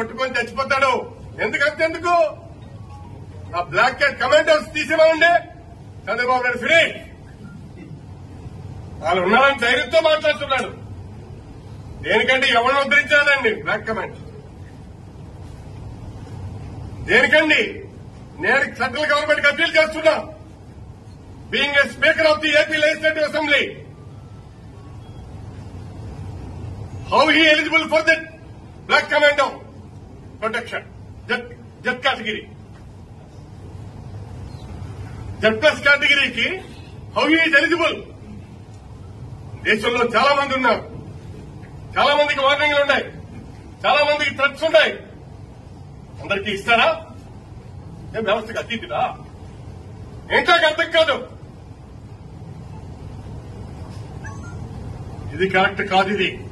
పట్టుకొని చచ్చిపోతాడు ఎందుకంటే ఎందుకు ఆ బ్లాక్ క్యాట్ కమాండర్స్ తీసేమండి చంద్రబాబు నాయుడు ఫినిష్ వాళ్ళు ఉన్నారని ధైర్యంతో మాట్లాడుతున్నాడు దేనికంటే ఎవరిని ఉద్ధరించాలండి బ్లాక్ కమాండ్ దేనికండి నేను సెంట్రల్ గవర్నమెంట్ అప్పీల్ చేస్తున్నా being a speaker of the AP legislative assembly how he eligible for that black commando protection Z Z category Z plus కేటగిరీకి హౌ ఈజ్ ఎలిజిబుల్ దేశంలో చాలా మంది ఉన్నారు చాలా మందికి వార్నింగ్లు ఉన్నాయి చాలా మందికి థ్రెట్స్ ఉన్నాయి అందరికీ ఇస్తారా ఏం వ్యవస్థకు అతీతుడా ఏంటో నాకు అర్థం కాదు ఇది కరెక్ట్ కాదు ఇది